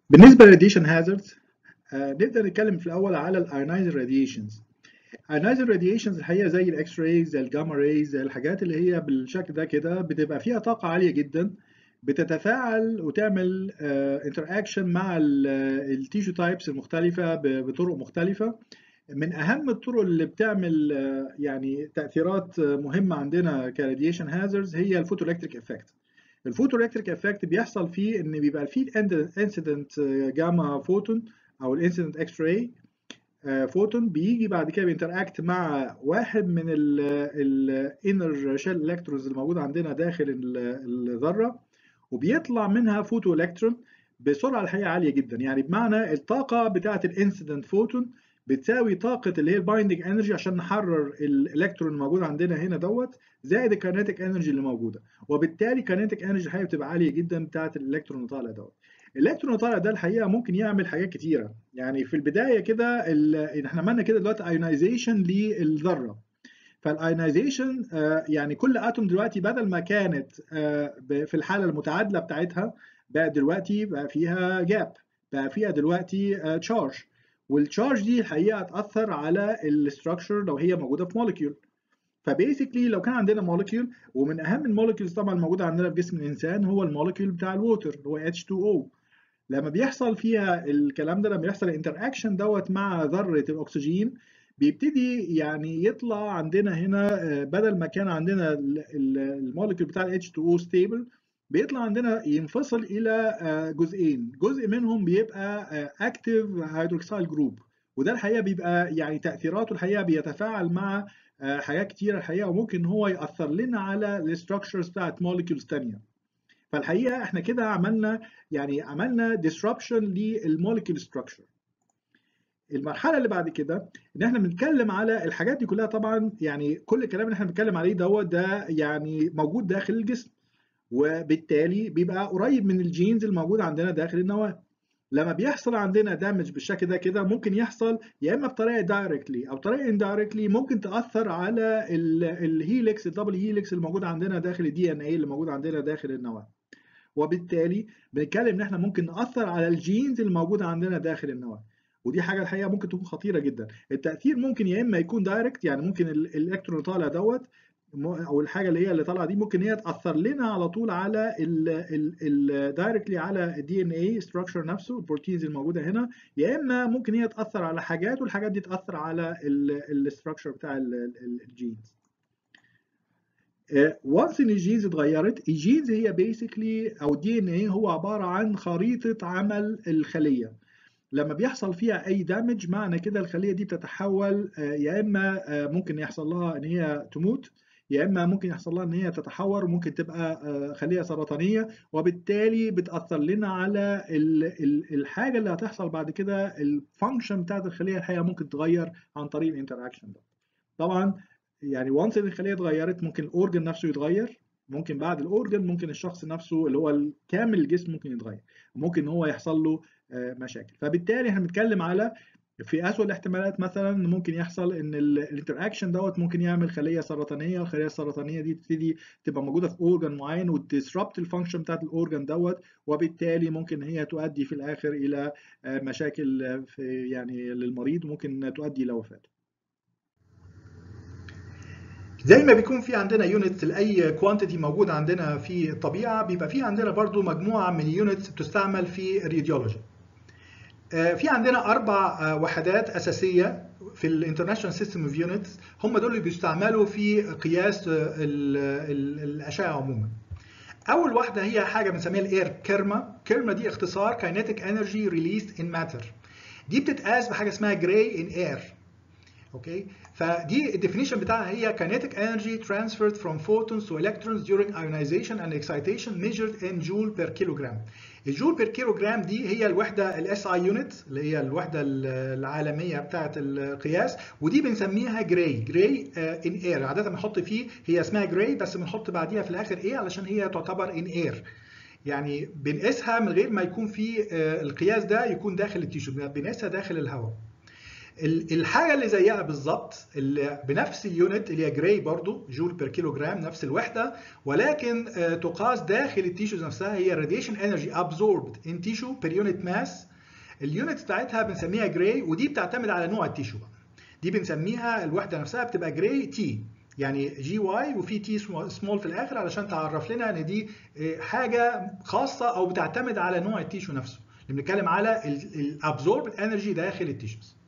بالنسبه للراديشن هازاردز نبدا نتكلم في الاول على الايونايزر راديشنز ايونايزر راديشنز الحقيقه زي الاكس رايز زي الجاما رايز زي الحاجات اللي هي بالشكل ده كده بتبقى فيها طاقه عاليه جدا بتتفاعل وتعمل انتر اكشن مع التيشو تايبس المختلفه بطرق مختلفه من اهم الطرق اللي بتعمل يعني تاثيرات مهمه عندنا كراديشن هازاردز هي الفوتوالكتريك افكت الفوتوالكتريك افكت بيحصل فيه ان بيبقى فيه انسيدنت جاما فوتون او الانسيدنت اكس راي فوتون بيجي بعد كده بينتراكت مع واحد من الانر شيل الكترونز الموجوده عندنا داخل الذره وبيطلع منها فوتو الكترون بسرعه الحقيقه عاليه جدا يعني بمعنى الطاقه بتاعه الانسيدنت فوتون بتساوي طاقه اللي هي البايندنج انرجي عشان نحرر الالكترون الموجود عندنا هنا دوت زائد الكاينيتيك انرجي اللي موجوده وبالتالي كاينيتيك انرجي الحقيقه بتبقى عاليه جدا بتاعه الالكترون اللي طالع دوت الالكترون اللي طالع ده الحقيقه ممكن يعمل حاجات كتيره يعني في البدايه كده احنا عملنا كده دلوقتي ايونايزيشن للذره فالايونايزيشن يعني كل اتوم دلوقتي بدل ما كانت في الحاله المتعادله بتاعتها بقى دلوقتي بقى فيها جاب بقى فيها دلوقتي تشارج والتشارج دي الحقيقه هتاثر على الاستراكشر لو هي موجوده في مولكيول فبيسكلي لو كان عندنا مولكيول ومن اهم المولكيولز طبعا الموجوده عندنا في جسم الانسان هو المولكيول بتاع الووتر اللي هو H2O لما بيحصل فيها الكلام ده لما بيحصل الانتر اكشن دوت مع ذره الاكسجين بيبتدي يعني يطلع عندنا هنا بدل ما كان عندنا المولكيول بتاع ال H2O ستيبل بيطلع عندنا ينفصل الى جزئين جزء منهم بيبقى اكتيف هيدروكسيل جروب وده الحقيقه بيبقى يعني تاثيراته الحقيقه بيتفاعل مع حاجات كتيره الحقيقه وممكن هو ياثر لنا على الستراكشرز بتاعت مولكيولز ثانيه فالحقيقه احنا كده عملنا يعني عملنا disruption للمولكيول ستراكشر المرحله اللي بعد كده ان احنا بنتكلم على الحاجات دي كلها طبعا يعني كل الكلام اللي احنا بنتكلم عليه دوت ده يعني موجود داخل الجسم وبالتالي بيبقى قريب من الجينز الموجوده عندنا داخل النواه لما بيحصل عندنا دامج بالشكل ده كده ممكن يحصل يا اما بطريقه دايركتلي او بطريقه اندايركتلي ممكن تاثر على الهيليكس الدبل هيليكس الموجود عندنا داخل الدي ان اي اللي موجود عندنا داخل النواه وبالتالي بنتكلم ان احنا ممكن ناثر على الجينز الموجوده عندنا داخل النواه ودي حاجه الحقيقه ممكن تكون خطيره جدا التاثير ممكن يا اما يكون دايركت يعني ممكن الالكترون طالع دوت او الحاجه اللي هي اللي طالعه دي ممكن هي تاثر لنا على طول على الدايركتلي على الدي ان اي ستراكشر نفسه البروتينز الموجوده هنا يا اما ممكن هي تاثر على حاجات والحاجات دي تاثر على الستراكشر بتاع الجينز وانس ان الجينز اتغيرت الجينز هي بيسكلي او الدي ان اي هو عباره عن خريطه عمل الخليه لما بيحصل فيها اي دامج معنى كده الخليه دي بتتحول يا اما ممكن يحصل لها ان هي تموت يا اما ممكن يحصل لها ان هي تتحور وممكن تبقى خليه سرطانيه وبالتالي بتاثر لنا على الحاجه اللي هتحصل بعد كده الفانكشن بتاعت الخليه الحقيقه ممكن تغير عن طريق الانتراكشن ده طبعا يعني وانس الخليه اتغيرت ممكن الاورجن نفسه يتغير ممكن بعد الاورجن ممكن الشخص نفسه اللي هو كامل الجسم ممكن يتغير ممكن هو يحصل له مشاكل فبالتالي احنا بنتكلم على في اسوء الاحتمالات مثلا ممكن يحصل ان الانتراكشن دوت ممكن يعمل خليه سرطانيه والخليه السرطانيه دي تبتدي تبقى موجوده في اورجان معين وتديسربت الفانكشن بتاعت الاورجان دوت وبالتالي ممكن هي تؤدي في الاخر الى مشاكل في يعني للمريض وممكن تؤدي الى وفاته زي ما بيكون في عندنا يونتس لاي كوانتيتي موجوده عندنا في الطبيعه بيبقى في عندنا برضو مجموعه من اليونتس بتستعمل في الراديولوجي في عندنا اربع وحدات اساسيه في الانترناشونال سيستم اوف يونتس هم دول اللي بيستعملوا في قياس الاشعه عموما اول واحده هي حاجه بنسميها الاير كيرما كيرما دي اختصار كاينيتيك انرجي ريليست ان ماتر دي بتتقاس بحاجه اسمها جراي ان اير اوكي فدي الديفينيشن بتاعها هي kinetic energy transferred from photons to electrons during ionization and excitation measured in joule per kilogram. الجول بير كيلوجرام دي هي الوحده الاس اي يونت اللي هي الوحده العالميه بتاعه القياس ودي بنسميها جراي جراي ان اير عاده بنحط فيه هي اسمها جراي بس بنحط بعديها في الاخر ايه علشان هي تعتبر ان اير يعني بنقيسها من غير ما يكون في القياس ده يكون داخل التيشو بنقيسها داخل الهواء الحاجه اللي زيها بالظبط اللي بنفس اليونت اللي هي جراي برضو جول بير كيلو جرام نفس الوحده ولكن تقاس داخل التيشوز نفسها هي راديشن انرجي ابزوربد ان تيشو بير يونت ماس اليونت بتاعتها بنسميها جراي ودي بتعتمد على نوع التيشو بقى دي بنسميها الوحده نفسها بتبقى جراي تي يعني جي واي وفي تي سمول في الاخر علشان تعرف لنا ان دي حاجه خاصه او بتعتمد على نوع التيشو نفسه اللي بنتكلم على الابزورب انرجي داخل التيشوز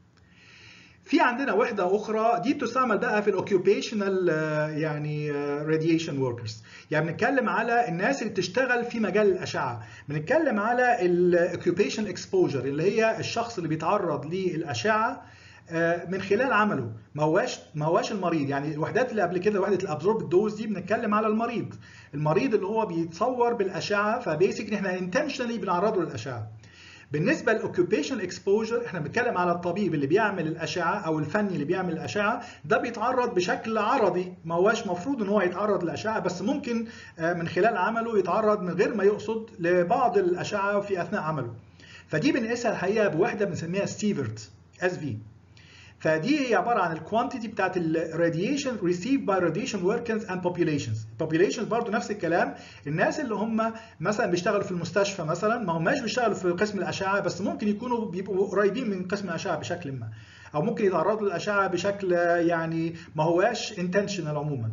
في عندنا وحده اخرى دي بتستعمل بقى في الاوكيوبيشنال يعني راديشن وركرز يعني بنتكلم على الناس اللي بتشتغل في مجال الاشعه بنتكلم على الاوكيوبيشن اكسبوجر اللي هي الشخص اللي بيتعرض للاشعه من خلال عمله ما هواش ما هواش المريض يعني الوحدات اللي قبل كده وحده الابزورب دوز دي بنتكلم على المريض المريض اللي هو بيتصور بالاشعه فبيسك احنا انتشنالي بنعرضه للاشعه بالنسبه للاوكيوبيشن اكسبوجر احنا بنتكلم على الطبيب اللي بيعمل الاشعه او الفني اللي بيعمل الاشعه ده بيتعرض بشكل عرضي ما هواش مفروض ان هو يتعرض للاشعه بس ممكن من خلال عمله يتعرض من غير ما يقصد لبعض الاشعه في اثناء عمله فدي بنقيسها الحقيقه بوحده بنسميها ستيفرت اس في فدي هي عباره عن الكوانتيتي بتاعت الراديشن ريسيف باي راديشن وركرز اند بوبيوليشنز populations برضه نفس الكلام الناس اللي هم مثلا بيشتغلوا في المستشفى مثلا ما هماش بيشتغلوا في قسم الاشعه بس ممكن يكونوا بيبقوا قريبين من قسم الاشعه بشكل ما او ممكن يتعرضوا للاشعه بشكل يعني ما هواش انتشنال عموما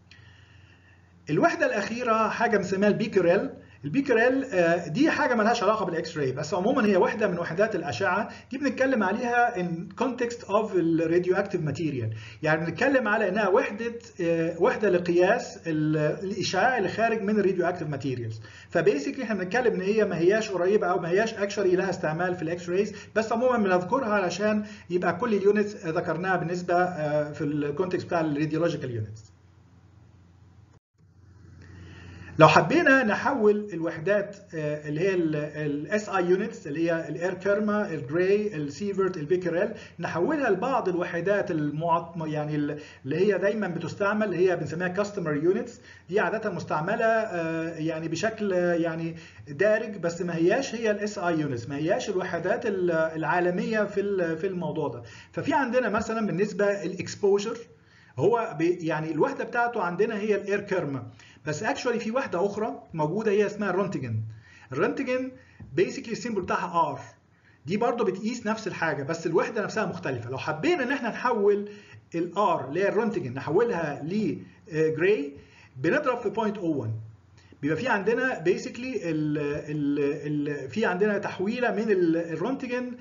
الوحده الاخيره حاجه بنسميها البيكريل البيكريل دي حاجه مالهاش علاقه بالاكس راي بس عموما هي وحده من وحدات الاشعه دي بنتكلم عليها ان كونتكست اوف الراديو اكتيف ماتيريال يعني بنتكلم على انها وحده وحده لقياس الاشعاع اللي خارج من الراديو اكتيف ماتيريالز فبيسكلي احنا بنتكلم ان هي ما هياش قريبه او ما هياش اكشري لها استعمال في الاكس رايز بس عموما بنذكرها علشان يبقى كل اليونت ذكرناها بالنسبه في الكونتكست بتاع الراديولوجيكال يونتس لو حبينا نحول الوحدات اللي هي الاس اي يونتس اللي هي الاير كيرما الجراي السيفرت البيكريل نحولها لبعض الوحدات المعط... يعني اللي هي دايما بتستعمل اللي هي بنسميها كاستمر يونتس دي عاده مستعمله يعني بشكل يعني دارج بس ما هياش هي الاس اي يونتس ما هياش الوحدات العالميه في في الموضوع ده ففي عندنا مثلا بالنسبه الاكسبوجر هو يعني الوحده بتاعته عندنا هي الاير كيرما بس اكشولي في واحده اخرى موجوده هي اسمها الرونتجن الرونتجن بيسكلي السيمبل بتاعها ار دي برضو بتقيس نفس الحاجه بس الوحده نفسها مختلفه لو حبينا ان احنا نحول الار اللي هي الرونتجن نحولها لجراي بنضرب في 0.01 بيبقى في عندنا بيسكلي ال ال ال في عندنا تحويله من الرونتجن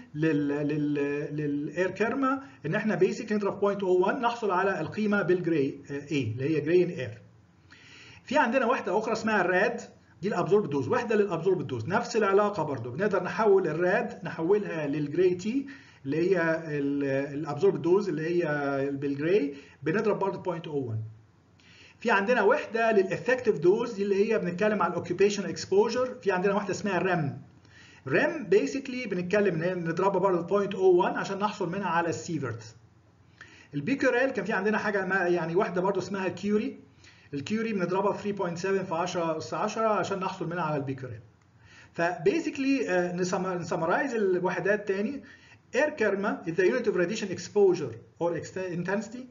للاير كيرما ان احنا بيسكلي نضرب 0.01 نحصل على القيمه بالجراي اي اللي هي جراي ان اير في عندنا واحده اخرى اسمها الراد دي الابزورب دوز واحده للابزورب دوز نفس العلاقه برضو بنقدر نحول الراد نحولها للجراي تي اللي هي الابزورب دوز اللي هي بالجراي بنضرب برضو 0.01 في عندنا وحده للافكتيف دوز دي اللي هي بنتكلم على الاوكيوبيشن اكسبوجر في عندنا واحده اسمها ريم ريم بيسكلي بنتكلم ان هي نضربها برضه 0.01 عشان نحصل منها على السيفرت البيكوريل كان في عندنا حاجه ما يعني واحده برضه اسمها الكيوري الكيوري بنضربها في 3.7 في 10 اس 10 عشان نحصل منها على البيكوريل فبيسكلي نسمرايز الوحدات تاني air kerma is the unit of radiation exposure or intensity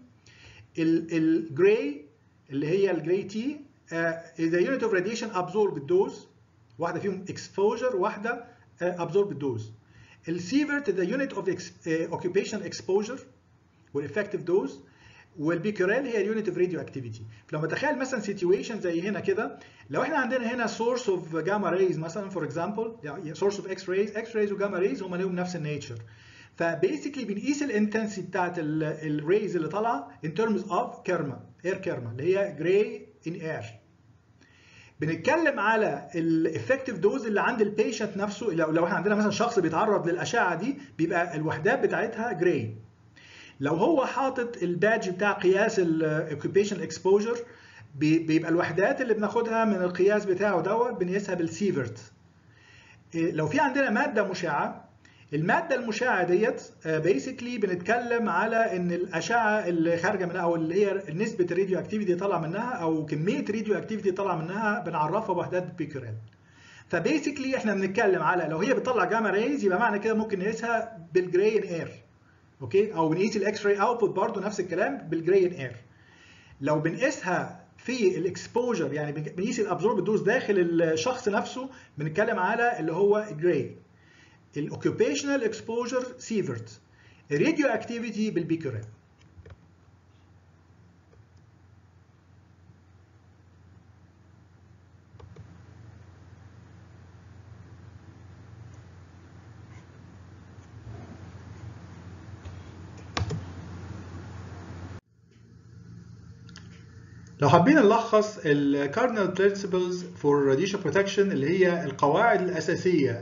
الجراي اللي هي الجراي تي is the unit of radiation absorbed dose واحده فيهم exposure واحده absorbed dose السيفرت is the unit of occupation exposure والeffective dose والبيكوريل هي اليونت اوف راديو اكتيفيتي فلما تخيل مثلا سيتويشن زي هنا كده لو احنا عندنا هنا سورس اوف جاما ريز مثلا فور اكزامبل سورس اوف اكس ريز اكس ريز وجاما ريز هم لهم نفس النيتشر فبيسكلي بنقيس الانتنسيتي بتاعت الريز اللي طالعه ان ترمز اوف كيرما اير كيرما اللي هي جراي ان اير بنتكلم على الافكتيف دوز اللي عند البيشنت نفسه لو لو احنا عندنا مثلا شخص بيتعرض للاشعه دي بيبقى الوحدات بتاعتها جراي لو هو حاطط البادج بتاع قياس الاوكيبيشن اكسبوجر بيبقى الوحدات اللي بناخدها من القياس بتاعه دوت بنقيسها بالسيفرت لو في عندنا ماده مشعه الماده المشعه ديت بيسكلي بنتكلم على ان الاشعه اللي خارجه منها او اللي هي نسبه الراديو اكتيفيتي طالعه منها او كميه راديو اكتيفيتي طالعه منها بنعرفها بوحدات بيكريل فبيسكلي احنا بنتكلم على لو هي بتطلع جاما ريز يبقى معنى كده ممكن نقيسها بالجراي ان اير اوكي او بنقيس الاكس راي اوتبوت برضه نفس الكلام بالجراي ان اير لو بنقيسها في الاكسبوجر يعني بنقيس الابزورب دوز داخل الشخص نفسه بنتكلم على اللي هو جراي الاوكيوبيشنال اكسبوجر سيفرت الراديو اكتيفيتي بالبيكورين لو حابين نلخص ال cardinal principles for radiation protection اللي هي القواعد الأساسية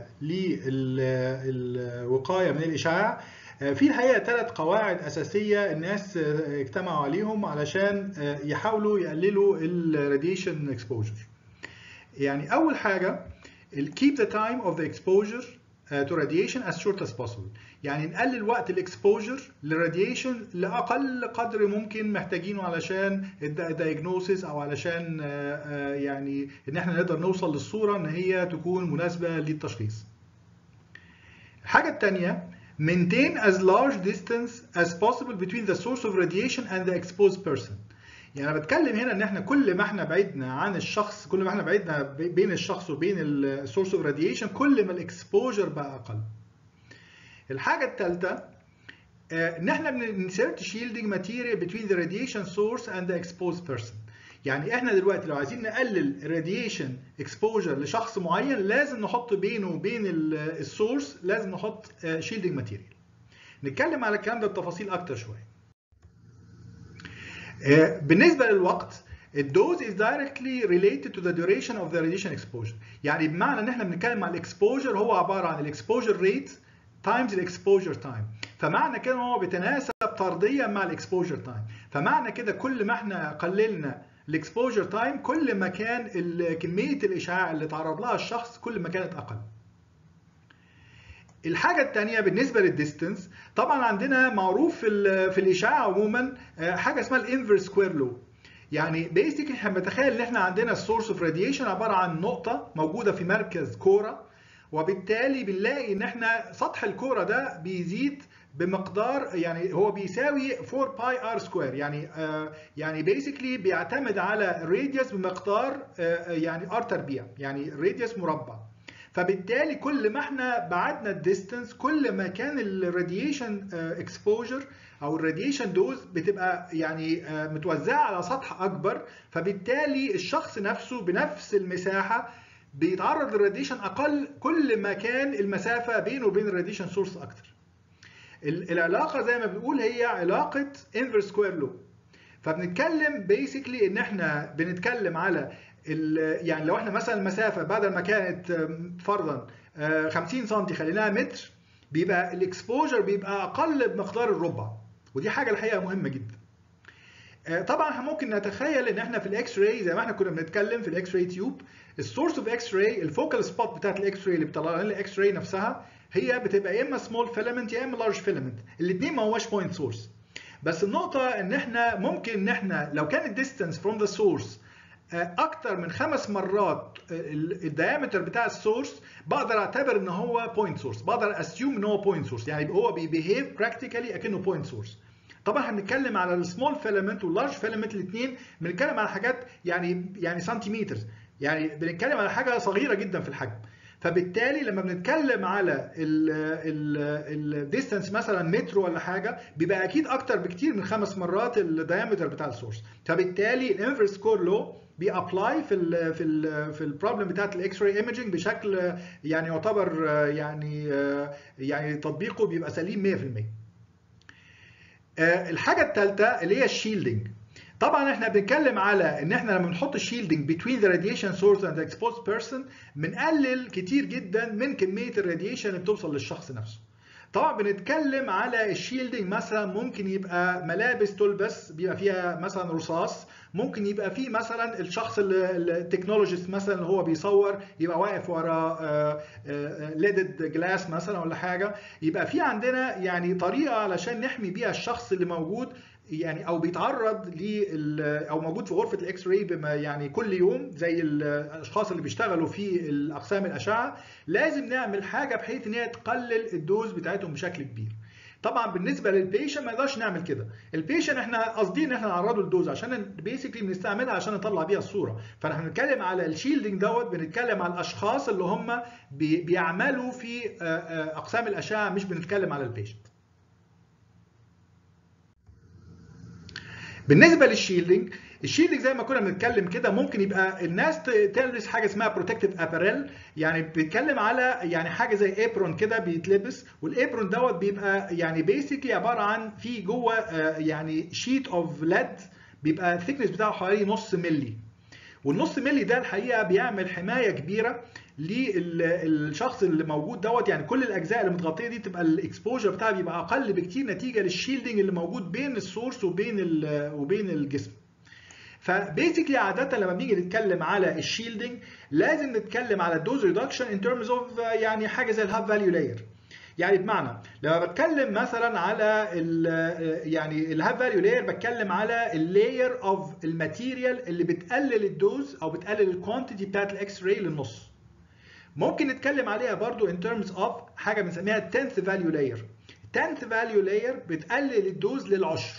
للوقاية من الإشعاع في الحقيقة ثلاث قواعد أساسية الناس اجتمعوا عليهم علشان يحاولوا يقللوا الراديشن اكسبوجر يعني أول حاجة keep the time of the exposure to radiation as short as possible يعني نقلل وقت الاكسبوجر للراديشن لاقل قدر ممكن محتاجينه علشان الدايجنوسيس او علشان يعني ان احنا نقدر نوصل للصوره ان هي تكون مناسبه للتشخيص. الحاجه الثانيه maintain as large distance as possible between the source of radiation and the exposed person. يعني انا بتكلم هنا ان احنا كل ما احنا بعدنا عن الشخص كل ما احنا بعدنا بين الشخص وبين السورس اوف راديشن كل ما الاكسبوجر بقى اقل. الحاجة الثالثة ان احنا بنسيرت شيلدنج ماتيريال between the radiation source and the exposed person. يعني احنا دلوقتي لو عايزين نقلل radiation exposure لشخص معين لازم نحط بينه وبين السورس لازم نحط شيلدنج ماتيريال. نتكلم على الكلام ده بتفاصيل اكتر شوية. بالنسبة للوقت الدوز is directly related to the duration of the radiation exposure. يعني بمعنى ان احنا بنتكلم على الاكسبوجر هو عبارة عن الاكسبوجر ريت تايمز الاكسبوجر تايم فمعنى كده ان هو بيتناسب طرديا مع الاكسبوجر تايم فمعنى كده كل ما احنا قللنا الاكسبوجر تايم كل ما كان كميه الاشعاع اللي تعرض لها الشخص كل ما كانت اقل الحاجه الثانيه بالنسبه للديستنس طبعا عندنا معروف في في الاشعاع عموما حاجه اسمها الانفرس سكوير لو يعني بيسك احنا بنتخيل ان احنا عندنا السورس اوف راديشن عباره عن نقطه موجوده في مركز كوره وبالتالي بنلاقي ان احنا سطح الكوره ده بيزيد بمقدار يعني هو بيساوي 4 باي ار سكوير يعني آه يعني بيسكلي بيعتمد على الراديوس بمقدار آه يعني ار تربيع يعني راديوس مربع فبالتالي كل ما احنا بعدنا الديستنس كل ما كان الراديشن اكسبوجر او الراديشن دوز بتبقى يعني متوزعه على سطح اكبر فبالتالي الشخص نفسه بنفس المساحه بيتعرض للراديشن اقل كل ما كان المسافه بينه وبين الراديشن سورس اكتر. العلاقه زي ما بنقول هي علاقه انفرس سكوير لو. فبنتكلم بيسكلي ان احنا بنتكلم على يعني لو احنا مثلا المسافه بدل ما كانت فرضا 50 سم خليناها متر بيبقى الاكسبوجر بيبقى اقل بمقدار الربع ودي حاجه الحقيقه مهمه جدا. طبعا احنا ممكن نتخيل ان احنا في الاكس راي زي ما احنا كنا بنتكلم في الاكس راي تيوب السورس اوف اكس راي الفوكال سبوت بتاعت الاكس راي اللي بتطلع لنا الاكس راي نفسها هي بتبقى يا اما سمول فيلامنت يا اما لارج فيلامنت الاثنين ما هواش بوينت سورس بس النقطه ان احنا ممكن ان احنا لو كان الديستانس فروم ذا سورس اكتر من خمس مرات الدايمتر بتاع السورس بقدر اعتبر ان هو بوينت سورس بقدر اسيوم ان هو بوينت سورس يعني هو بيبيهيف براكتيكالي اكنه بوينت سورس طبعا احنا بنتكلم على السمول فيلامنت واللارج فيلامنت الاثنين بنتكلم على حاجات يعني يعني سنتيمتر يعني بنتكلم على حاجه صغيره جدا في الحجم فبالتالي لما بنتكلم على الديستانس مثلا متر ولا حاجه بيبقى اكيد اكتر بكتير من خمس مرات الدايمتر بتاع السورس فبالتالي الانفرس سكور لو بيابلاي في ال في ال في البروبلم بتاعت الاكس راي ايمجنج بشكل يعني يعتبر يعني يعني تطبيقه بيبقى سليم 100% الحاجه الثالثه اللي هي الشيلدنج طبعا احنا بنتكلم على ان احنا لما بنحط الشيلدنج between the radiation source and the exposed person بنقلل كتير جدا من كميه الراديشن اللي بتوصل للشخص نفسه طبعا بنتكلم على الشيلدنج مثلا ممكن يبقى ملابس تلبس بيبقى فيها مثلا رصاص ممكن يبقى في مثلا الشخص التكنولوجيست مثلا اللي هو بيصور يبقى واقف ورا ليدد جلاس مثلا ولا حاجه يبقى في عندنا يعني طريقه علشان نحمي بيها الشخص اللي موجود يعني او بيتعرض ل او موجود في غرفه الاكس راي بما يعني كل يوم زي الاشخاص اللي بيشتغلوا في الاقسام الاشعه لازم نعمل حاجه بحيث ان هي تقلل الدوز بتاعتهم بشكل كبير. طبعا بالنسبه للبيشن ما نقدرش نعمل كده البيشن احنا قاصدين ان احنا نعرضه للدوز عشان بيسكلي بنستعملها عشان نطلع بيها الصوره فاحنا بنتكلم على الشيلدنج دوت بنتكلم على الاشخاص اللي هم بي بيعملوا في اقسام الاشعه مش بنتكلم على البيشنت بالنسبه للشيلدنج الشيلدنج زي ما كنا بنتكلم كده ممكن يبقى الناس تلبس حاجه اسمها بروتكتيف اباريل يعني بيتكلم على يعني حاجه زي ايبرون كده بيتلبس والايبرون دوت بيبقى يعني بيسكلي عباره عن في جوه يعني شيت اوف ليد بيبقى الثيكنس بتاعه حوالي نص ملي والنص ملي ده الحقيقه بيعمل حمايه كبيره للشخص اللي موجود دوت يعني كل الاجزاء اللي متغطيه دي تبقى الاكسبوجر بتاعها بيبقى اقل بكتير نتيجه للشيلدنج اللي موجود بين السورس وبين وبين الجسم فبيسكلي عاده لما بنيجي نتكلم على الشيلدنج لازم نتكلم على الدوز ريدكشن ان ترمز اوف يعني حاجه زي الهاف فاليو لاير يعني بمعنى لما بتكلم مثلا على ال يعني الهاف فاليو لاير بتكلم على اللاير اوف الماتيريال اللي بتقلل الدوز او بتقلل الكوانتيتي بتاعت الاكس راي للنص ممكن نتكلم عليها برضو in terms of حاجه بنسميها 10th value layer 10th value layer بتقلل الدوز للعشر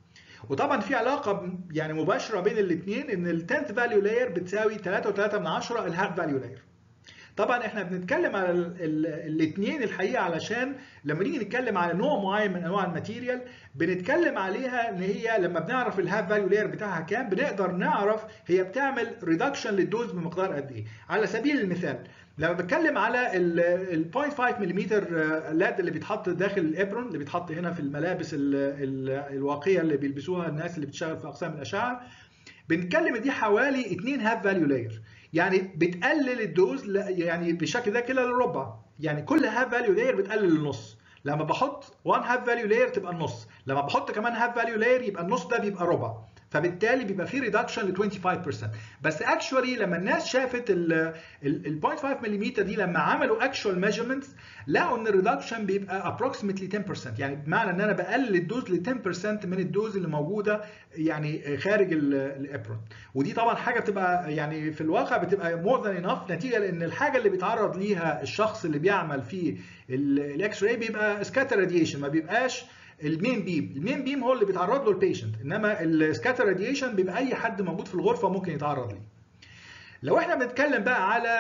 وطبعا في علاقه يعني مباشره بين الاثنين ان ال 10th value layer بتساوي 3.3 من 10 الهاف value layer طبعا احنا بنتكلم على الاثنين الحقيقه علشان لما نيجي نتكلم على نوع معين من انواع الماتيريال بنتكلم عليها ان هي لما بنعرف الهاف فاليو لاير بتاعها كام بنقدر نعرف هي بتعمل ريدكشن للدوز بمقدار قد ايه على سبيل المثال لما بتكلم على ال 0.5 ملم لاد اللي بيتحط داخل الابرون اللي بيتحط هنا في الملابس ال ال الواقيه اللي بيلبسوها الناس اللي بتشتغل في اقسام الاشعه بنتكلم دي حوالي 2 هاف فاليو لاير يعني بتقلل الدوز يعني بالشكل ده كده للربع يعني كل هاف فاليو لاير بتقلل النص لما بحط 1 هاف فاليو لاير تبقى النص لما بحط كمان هاف فاليو لاير يبقى النص ده بيبقى ربع فبالتالي بيبقى في ريدكشن ل 25% بس اكشولي لما الناس شافت ال 0.5 ملم دي لما عملوا اكشوال ميجرمنتس لقوا ان الريدكشن بيبقى approximately 10% يعني بمعنى ان انا بقلل الدوز ل 10% من الدوز اللي موجوده يعني خارج الابرون ودي طبعا حاجه بتبقى يعني في الواقع بتبقى مور ذان انف نتيجه لان الحاجه اللي بيتعرض ليها الشخص اللي بيعمل في الاكس راي بيبقى سكاتر راديشن ما بيبقاش المين بيم المين بيم هو اللي بيتعرض له البيشنت انما السكاتر راديشن بيبقى اي حد موجود في الغرفه ممكن يتعرض ليه لو احنا بنتكلم بقى على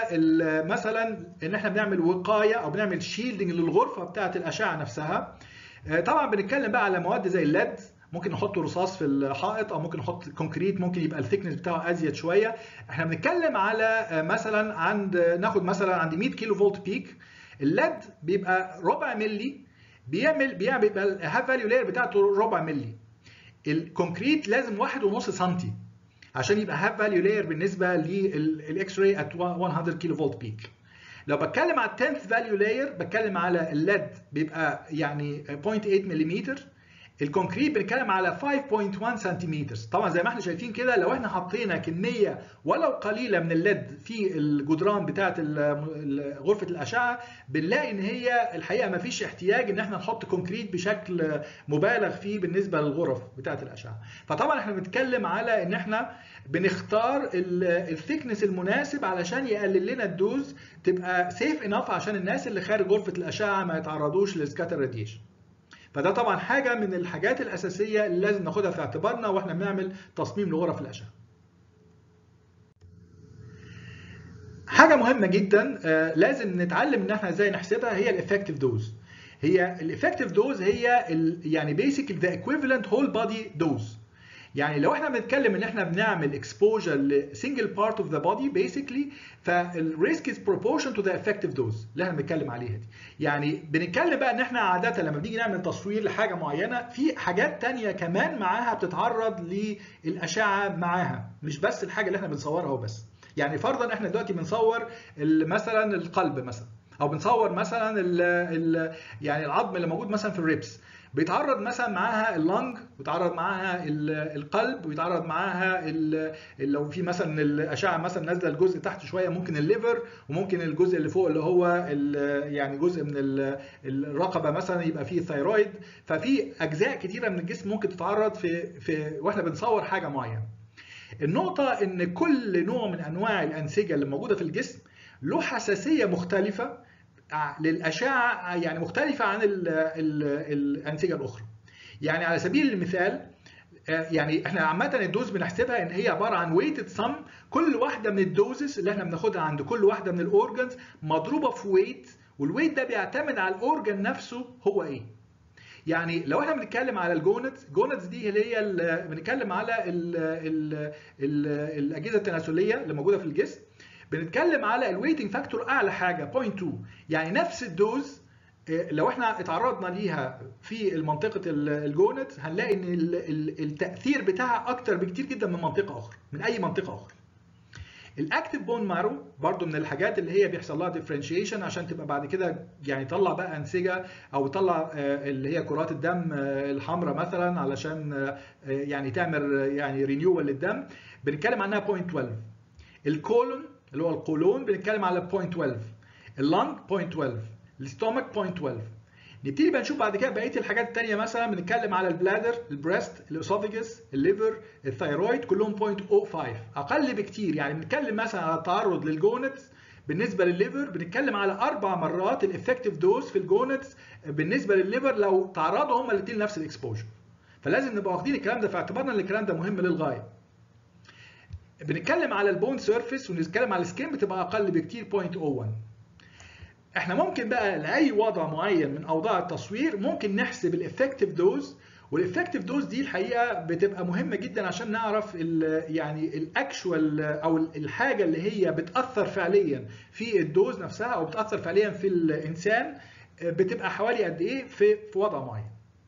مثلا ان احنا بنعمل وقايه او بنعمل شيلدنج للغرفه بتاعه الاشعه نفسها طبعا بنتكلم بقى على مواد زي الليد ممكن نحط رصاص في الحائط او ممكن نحط كونكريت ممكن يبقى الثيكنس بتاعه ازيد شويه احنا بنتكلم على مثلا عند ناخد مثلا عند 100 كيلو فولت بيك الليد بيبقى ربع ملي بيعمل بيعمل بيبقى الهاف فاليو لاير بتاعته ربع ملي الكونكريت لازم واحد ونص سنتي عشان يبقى هاف فاليو لاير بالنسبه للاكس راي ات 100 كيلو فولت بيك لو بتكلم على 10th فاليو لاير بتكلم على الليد بيبقى يعني 0.8 ملم الكونكريت بنتكلم على 5.1 سنتيمتر طبعا زي ما احنا شايفين كده لو احنا حطينا كميه ولو قليله من الليد في الجدران بتاعه غرفه الاشعه بنلاقي ان هي الحقيقه ما فيش احتياج ان احنا نحط كونكريت بشكل مبالغ فيه بالنسبه للغرف بتاعه الاشعه فطبعا احنا بنتكلم على ان احنا بنختار الثيكنس المناسب علشان يقلل لنا الدوز تبقى سيف انف عشان الناس اللي خارج غرفه الاشعه ما يتعرضوش للسكاتر راديشن فده طبعا حاجه من الحاجات الاساسيه اللي لازم ناخدها في اعتبارنا واحنا بنعمل تصميم لغرف الاشعه. حاجه مهمه جدا لازم نتعلم ان احنا ازاي نحسبها هي الافكتيف دوز. هي الافكتيف دوز هي يعني بيسك ذا ايكويفالنت هول بودي دوز. يعني لو احنا بنتكلم ان احنا بنعمل اكسبوجر لسنجل بارت اوف ذا بودي بيسكلي فالريسك از بروبورشن تو ذا افكتيف دوز اللي احنا بنتكلم عليها دي يعني بنتكلم بقى ان احنا عاده لما بنيجي نعمل تصوير لحاجه معينه في حاجات تانية كمان معاها بتتعرض للاشعه معاها مش بس الحاجه اللي احنا بنصورها وبس يعني فرضا احنا دلوقتي بنصور مثلا القلب مثلا او بنصور مثلا ال ال يعني العظم اللي موجود مثلا في الريبس بيتعرض مثلا معاها اللنج ويتعرض معاها القلب ويتعرض معاها لو في مثلا الاشعه مثلا نازله الجزء تحت شويه ممكن الليفر وممكن الجزء اللي فوق اللي هو يعني جزء من الرقبه مثلا يبقى فيه الثيرويد ففي اجزاء كتيره من الجسم ممكن تتعرض في في واحنا بنصور حاجه معينه النقطه ان كل نوع من انواع الانسجه اللي موجوده في الجسم له حساسيه مختلفه للاشعه يعني مختلفه عن ال ال الانسجه الاخرى يعني على سبيل المثال يعني احنا عامه الدوز بنحسبها ان هي عباره عن ويتد سم كل واحده من الدوزز اللي احنا بناخدها عند كل واحده من الاورجنز مضروبه في ويت والويت ده بيعتمد على الاورجن نفسه هو ايه يعني لو احنا بنتكلم على الجونتس الجونتس دي اللي هي بنتكلم على ال ال ال الاجهزه التناسليه اللي موجوده في الجسم بنتكلم على الويتنج فاكتور اعلى حاجه 0.2 يعني نفس الدوز لو احنا اتعرضنا ليها في منطقه الجونت هنلاقي ان التاثير بتاعها اكتر بكتير جدا من منطقه اخرى من اي منطقه اخرى الاكتف بون مارو برضو من الحاجات اللي هي بيحصل لها ديفرنشيشن عشان تبقى بعد كده يعني يطلع بقى انسجه او يطلع اللي هي كرات الدم الحمراء مثلا علشان يعني تعمل يعني رينيوال للدم بنتكلم عنها 0.12 الكولون اللي هو القولون بنتكلم على 0.12 اللنج 0.12 الستومك 0.12 نبتدي بقى نشوف بعد كده بقيه الحاجات الثانيه مثلا بنتكلم على البلادر البريست الاسوفيجس الليفر الثايرويد كلهم 0.05 اقل بكتير يعني بنتكلم مثلا على التعرض للجونتس بالنسبه للليفر بنتكلم على اربع مرات الافكتيف دوز في الجونتس بالنسبه للليفر لو تعرضوا هما الاثنين لنفس الاكسبوجر فلازم نبقى واخدين الكلام ده في اعتبارنا ان الكلام ده مهم للغايه بنتكلم على البون سيرفيس ونتكلم على السكين بتبقى اقل بكتير 0.01 احنا ممكن بقى لاي وضع معين من اوضاع التصوير ممكن نحسب الافكتيف دوز والافكتيف دوز دي الحقيقه بتبقى مهمه جدا عشان نعرف ال يعني الاكشوال او الحاجه اللي هي بتاثر فعليا في الدوز نفسها او بتاثر فعليا في الانسان بتبقى حوالي قد ايه في في وضع معين.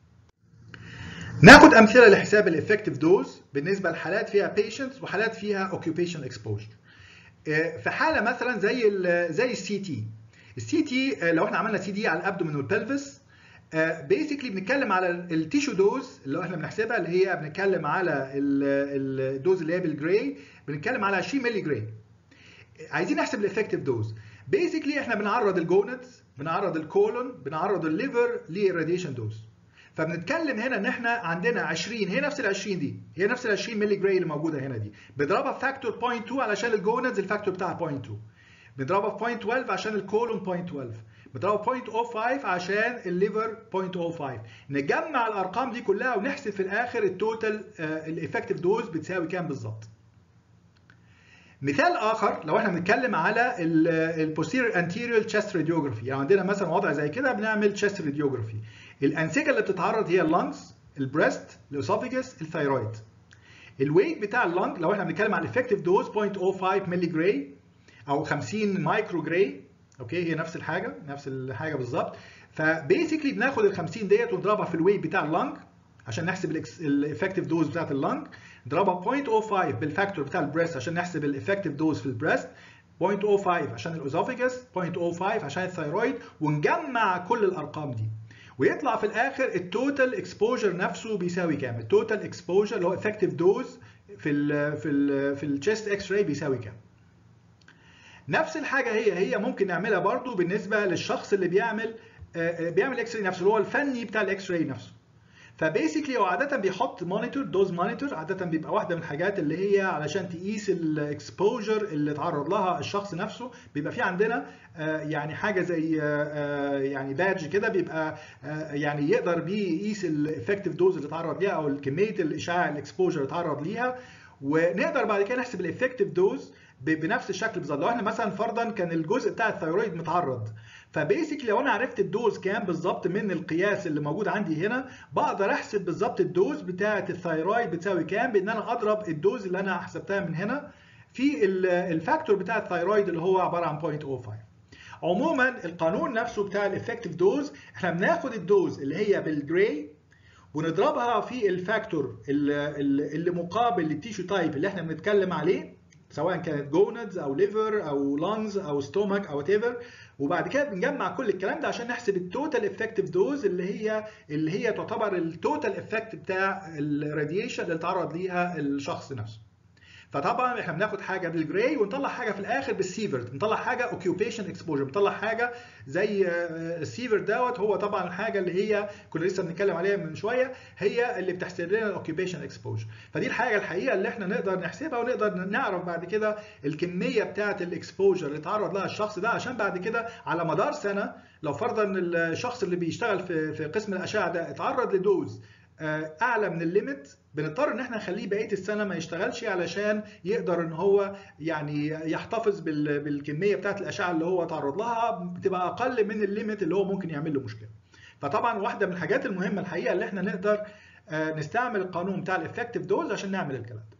ناخد امثله لحساب الافكتيف دوز بالنسبه لحالات فيها patients وحالات فيها occupational exposure. في حاله مثلا زي ال زي السي تي السي تي لو احنا عملنا سي دي على الابدومين والبلفس بيسكلي بنتكلم على التيشو دوز اللي احنا بنحسبها اللي هي بنتكلم على الدوز اللي هي بالجراي بنتكلم على 20 مللي جراي عايزين نحسب الافكتيف دوز بيسكلي احنا بنعرض الجونتس بنعرض الكولون بنعرض الليفر للراديشن دوز فبنتكلم هنا ان احنا عندنا 20 هي نفس ال 20 دي هي نفس ال 20 مللي جراي اللي موجوده هنا دي بضربها في فاكتور 0.2 علشان الجونتس الفاكتور بتاعها 0.2 بنضربها في 0.12 عشان الكولون 0.12 بنضربها في 0.05 عشان الليفر 0.05 نجمع الارقام دي كلها ونحسب في الاخر التوتال الافكتيف دوز بتساوي كام بالظبط مثال اخر لو احنا بنتكلم على البوستيريور انتيريور تشست راديوجرافي يعني عندنا مثلا وضع زي كده بنعمل تشست راديوجرافي الانسجه اللي بتتعرض هي اللنجز البريست الاسوفيجس الثايرويد الويت بتاع اللنج لو احنا بنتكلم على الافكتيف دوز 0.05 مللي جراي او 50 مايكرو جراي اوكي هي نفس الحاجه نفس الحاجه بالظبط فبيسكلي بناخد ال 50 ديت ونضربها في الويت بتاع اللنج عشان نحسب الافكتيف دوز بتاعت اللنج نضربها 0.05 بالفاكتور بتاع البريست عشان نحسب الافكتيف دوز في البريست 0.05 عشان الاوزوفيجس 0.05 عشان الثايرويد ونجمع كل الارقام دي ويطلع في الاخر التوتال اكسبوجر نفسه بيساوي كام التوتال اكسبوجر اللي هو افكتيف دوز في ال في ال في التشيست اكس راي بيساوي كام نفس الحاجه هي هي ممكن نعملها برضو بالنسبه للشخص اللي بيعمل بيعمل اكس راي نفسه اللي هو الفني بتاع الاكس راي نفسه فبيسكلي هو عاده بيحط مونيتور دوز مونيتور عاده بيبقى واحده من الحاجات اللي هي علشان تقيس الاكسبوجر اللي اتعرض لها الشخص نفسه بيبقى في عندنا يعني حاجه زي يعني بادج كده بيبقى يعني يقدر بيه يقيس الافكتيف دوز اللي اتعرض ليها او كميه الاشعاع الاكسبوجر اللي اتعرض ليها ونقدر بعد كده نحسب الافكتيف دوز بنفس الشكل بالظبط لو احنا مثلا فرضا كان الجزء بتاع الثيرويد متعرض فبيسكلي لو انا عرفت الدوز كام بالظبط من القياس اللي موجود عندي هنا بقدر احسب بالظبط الدوز بتاعه الثيرويد بتساوي كام بان انا اضرب الدوز اللي انا حسبتها من هنا في الفاكتور بتاع الثيرويد اللي هو عباره عن 0.05 عموما القانون نفسه بتاع الافكتيف دوز احنا بناخد الدوز اللي هي بالجراي ونضربها في الفاكتور اللي مقابل للتيشو تايب اللي احنا بنتكلم عليه سواء كانت جونادز او ليفر او لانجز او ستومك او ايفر وبعد كده بنجمع كل الكلام ده عشان نحسب التوتال افكتيف دوز اللي هي اللي هي تعتبر التوتال افكت بتاع الراديشن اللي اتعرض ليها الشخص نفسه فطبعا احنا بناخد حاجه بالجراي ونطلع حاجه في الاخر بالسيفرد نطلع حاجه اوكيوبيشن اكسبوجر نطلع حاجه زي السيفرد دوت هو طبعا الحاجه اللي هي كنا لسه بنتكلم عليها من شويه هي اللي بتحسب لنا الاوكيوبيشن اكسبوجر فدي الحاجه الحقيقه اللي احنا نقدر نحسبها ونقدر نعرف بعد كده الكميه بتاعه الاكسبوجر اللي اتعرض لها الشخص ده عشان بعد كده على مدار سنه لو فرضا ان الشخص اللي بيشتغل في في قسم الاشعه ده اتعرض لدوز اعلى من الليميت بنضطر ان احنا نخليه بقيه السنه ما يشتغلش علشان يقدر ان هو يعني يحتفظ بالكميه بتاعه الاشعه اللي هو تعرض لها بتبقى اقل من الليميت اللي هو ممكن يعمل له مشكله. فطبعا واحده من الحاجات المهمه الحقيقه اللي احنا نقدر نستعمل القانون بتاع الافكتيف دوز عشان نعمل الكلام ده.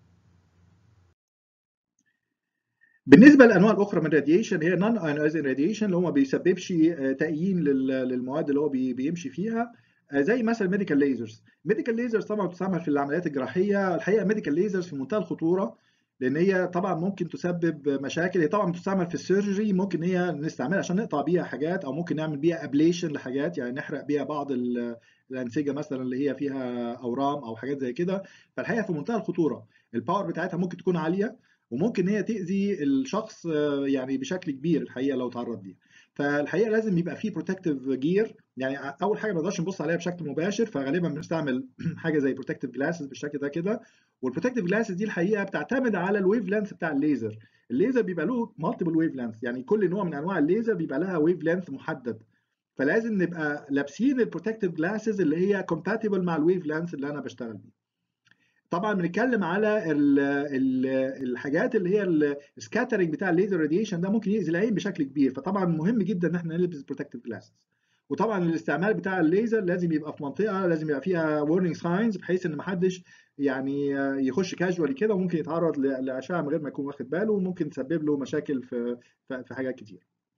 بالنسبه للانواع الاخرى من الراديشن هي نون ايونايزنج راديشن اللي هو ما بيسببش تأيين للمواد اللي هو بيمشي فيها زي مثلا ميديكال ليزرز ميديكال ليزرز طبعا بتستعمل في العمليات الجراحيه الحقيقه ميديكال ليزرز في منتهى الخطوره لان هي طبعا ممكن تسبب مشاكل هي طبعا بتستعمل في السيرجري ممكن هي نستعملها عشان نقطع بيها حاجات او ممكن نعمل بيها ابليشن لحاجات يعني نحرق بيها بعض الانسجه مثلا اللي هي فيها اورام او حاجات زي كده فالحقيقه في منتهى الخطوره الباور بتاعتها ممكن تكون عاليه وممكن هي تاذي الشخص يعني بشكل كبير الحقيقه لو تعرض ليها فالحقيقه لازم يبقى في بروتكتيف جير يعني اول حاجه ما نقدرش نبص عليها بشكل مباشر فغالبا بنستعمل حاجه زي بروتكتيف جلاسز بالشكل ده كده والبروتكتيف جلاسز دي الحقيقه بتعتمد على الويف لينث بتاع الليزر الليزر بيبقى له مالتيبل ويف لينث يعني كل نوع من انواع الليزر بيبقى لها ويف لينث محدد فلازم نبقى لابسين البروتكتيف جلاسز اللي هي كومباتبل مع الويف لينث اللي انا بشتغل بيه طبعا بنتكلم على ال ال الحاجات اللي هي السكاترنج بتاع الليزر راديشن ده ممكن يأذي العين بشكل كبير فطبعا مهم جدا ان احنا نلبس بروتكتيف جلاسز وطبعا الاستعمال بتاع الليزر لازم يبقى في منطقه لازم يبقى فيها وورنينج ساينز بحيث ان ما حدش يعني يخش كاجوالي كده وممكن يتعرض لاشعه من غير ما يكون واخد باله وممكن تسبب له مشاكل في في حاجات كتير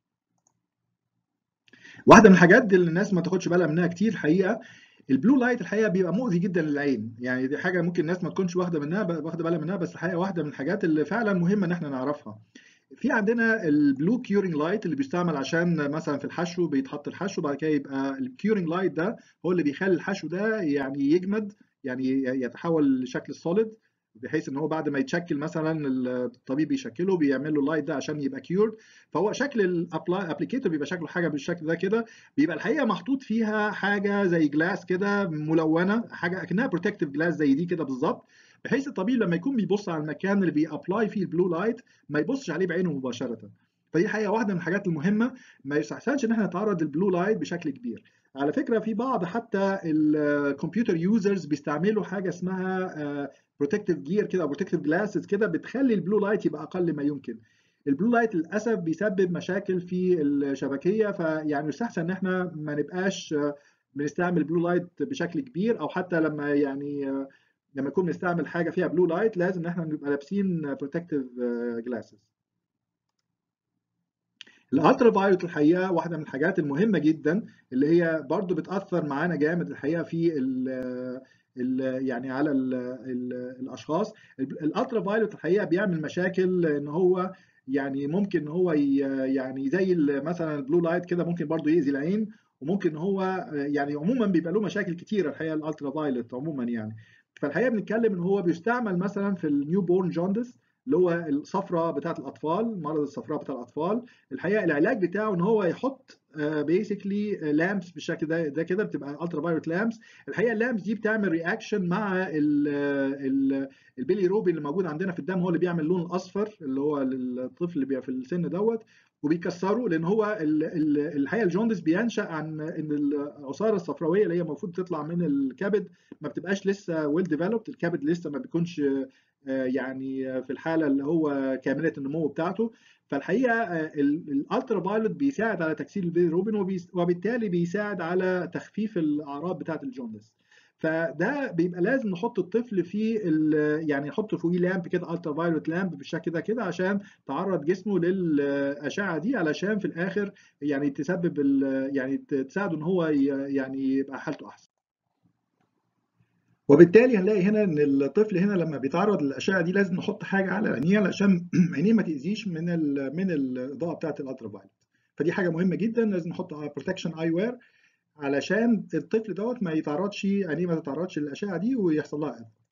واحده من الحاجات اللي الناس ما تاخدش بالها منها كتير الحقيقه البلو لايت الحقيقه بيبقى مؤذي جدا للعين يعني دي حاجه ممكن الناس ما تكونش واخده منها واخده بالها منها بس الحقيقه واحده من الحاجات اللي فعلا مهمه ان احنا نعرفها في عندنا البلو كيورنج لايت اللي بيستعمل عشان مثلا في الحشو بيتحط الحشو بعد كده يبقى الكيورنج لايت ده هو اللي بيخلي الحشو ده يعني يجمد يعني يتحول لشكل السوليد بحيث ان هو بعد ما يتشكل مثلا الطبيب بيشكله بيعمل له اللايت ده عشان يبقى كيورد فهو شكل الابليكيتور بيبقى شكله حاجه بالشكل ده كده بيبقى الحقيقه محطوط فيها حاجه زي جلاس كده ملونه حاجه اكنها بروتكتيف جلاس زي دي كده بالظبط بحيث الطبيب لما يكون بيبص على المكان اللي بيابلاي فيه البلو لايت ما يبصش عليه بعينه مباشره فدي حقيقه واحده من الحاجات المهمه ما يستحسنش ان احنا نتعرض للبلو لايت بشكل كبير على فكره في بعض حتى الكمبيوتر يوزرز بيستعملوا حاجه اسمها بروتكتيف جير كده او بروتكتيف جلاسز كده بتخلي البلو لايت يبقى اقل ما يمكن البلو لايت للاسف بيسبب مشاكل في الشبكيه فيعني يستحسن ان احنا ما نبقاش بنستعمل بلو لايت بشكل كبير او حتى لما يعني لما نكون بنستعمل حاجه فيها بلو لايت لازم ان احنا نبقى لابسين بروتكتيف جلاسز الالترا فايولت الحقيقه واحده من الحاجات المهمه جدا اللي هي برضو بتاثر معانا جامد الحقيقه في ال ال يعني على ال ال الاشخاص الالترا فايولت الحقيقه بيعمل مشاكل ان هو يعني ممكن ان هو يعني زي مثلا البلو لايت كده ممكن برضو يأذي العين وممكن هو يعني عموما بيبقى له مشاكل كتيره الحقيقه الالترا فايولت عموما يعني فالحقيقه بنتكلم ان هو بيستعمل مثلا في النيو بورن جوندس اللي هو الصفرة بتاعة الأطفال مرض الصفراء بتاع الأطفال الحقيقة العلاج بتاعه إن هو يحط بيسكلي لامبس بالشكل ده ده كده بتبقى الترا فايولت لامبس الحقيقة اللامبس دي بتعمل رياكشن مع البيلي روبي اللي موجود عندنا في الدم هو اللي بيعمل اللون الأصفر اللي هو الطفل اللي بيبقى في السن دوت وبيكسره لان هو الحقيقه الجوندس بينشا عن ان العصاره الصفراويه اللي هي المفروض تطلع من الكبد ما بتبقاش لسه ويل ديفلوبد الكبد لسه ما بيكونش يعني في الحاله اللي هو كامله النمو بتاعته فالحقيقه الالترا فايولت بيساعد على تكسير البيليروبين وبالتالي بيساعد على تخفيف الاعراض بتاعه الجوندس فده بيبقى لازم نحط الطفل في يعني نحط فوقيه لامب كده الترا فايولت لامب بالشكل ده كده عشان تعرض جسمه للاشعه دي علشان في الاخر يعني تسبب يعني تساعده ان هو يعني يبقى حالته احسن وبالتالي هنلاقي هنا ان الطفل هنا لما بيتعرض للاشعه دي لازم نحط حاجه على عينيه علشان عينيه ما تاذيش من ال من الاضاءه بتاعه الالترا فايولت فدي حاجه مهمه جدا لازم نحط بروتكشن اي وير علشان الطفل دوت ما يتعرضش عينيه ما تتعرضش للاشعه دي ويحصل لها اذى